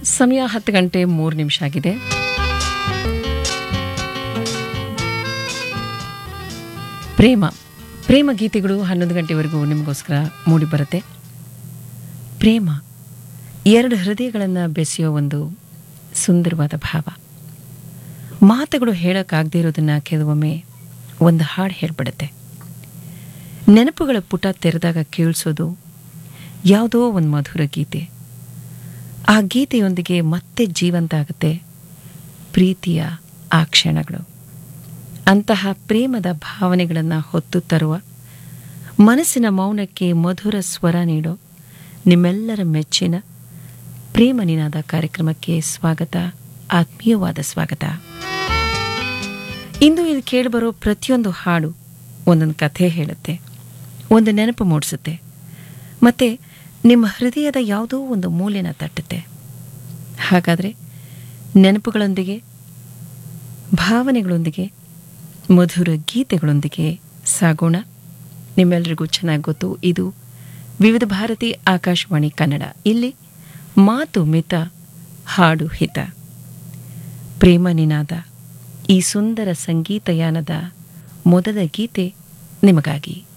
ಸಮಯ ಹತ್ತು ಗಂಟೆ ಮೂರು ನಿಮಿಷ ಆಗಿದೆ ಪ್ರೇಮ ಪ್ರೇಮ ಗೀತೆಗಳು ಹನ್ನೊಂದು ಗಂಟೆವರೆಗೂ ನಿಮಗೋಸ್ಕರ ಮೂಡಿಬರುತ್ತೆ ಪ್ರೇಮ ಎರಡು ಹೃದಯಗಳನ್ನು ಬೆಸೆಯೋ ಒಂದು ಸುಂದರವಾದ ಭಾವ ಮಾತುಗಳು ಹೇಳೋಕ್ಕಾಗದೇ ಇರೋದನ್ನು ಕೆಲವೊಮ್ಮೆ ಒಂದು ಹಾಡು ಹೇಳ್ಬಿಡುತ್ತೆ ನೆನಪುಗಳ ಪುಟ ತೆರೆದಾಗ ಕೇಳಿಸೋದು ಯಾವುದೋ ಒಂದು ಮಧುರ ಗೀತೆ ಆ ಗೀತೆಯೊಂದಿಗೆ ಮತ್ತೆ ಜೀವಂತ ಆಗುತ್ತೆ ಪ್ರೀತಿಯ ಆ ಕ್ಷಣಗಳು ಅಂತಹ ಪ್ರೇಮದ ಭಾವನೆಗಳನ್ನು ಹೊತ್ತು ತರುವ ಮನಸ್ಸಿನ ಮೌನಕ್ಕೆ ಮಧುರ ಸ್ವರ ನೀಡೋ ನಿಮ್ಮೆಲ್ಲರ ಮೆಚ್ಚಿನ ಪ್ರೇಮ ನಿನಾದ ಕಾರ್ಯಕ್ರಮಕ್ಕೆ ಸ್ವಾಗತ ಆತ್ಮೀಯವಾದ ಸ್ವಾಗತ ಇಂದು ಇಲ್ಲಿ ಕೇಳಿಬರೋ ಪ್ರತಿಯೊಂದು ಹಾಡು ಒಂದೊಂದು ಕಥೆ ಹೇಳುತ್ತೆ ಒಂದು ನೆನಪು ಮೂಡಿಸುತ್ತೆ ಮತ್ತು ನಿಮ್ಮ ಹೃದಯದ ಯಾವುದೋ ಒಂದು ಮೂಲೆನ ತಟ್ಟುತ್ತೆ ಹಾಗಾದರೆ ನೆನಪುಗಳೊಂದಿಗೆ ಭಾವನೆಗಳೊಂದಿಗೆ ಮಧುರ ಗೀತೆಗಳೊಂದಿಗೆ ಸಾಗೋಣ ನಿಮ್ಮೆಲ್ಲರಿಗೂ ಚೆನ್ನಾಗಿ ಗೊತ್ತು ಇದು ವಿವಿಧ ಭಾರತಿ ಆಕಾಶವಾಣಿ ಕನ್ನಡ ಇಲ್ಲಿ ಮಾತು ಮಿತ ಹಾಡು ಹಿತ ಪ್ರೇಮ ನಿನಾದ ಈ ಸುಂದರ ಸಂಗೀತಯಾನದ ಮೊದಲ ಗೀತೆ ನಿಮಗಾಗಿ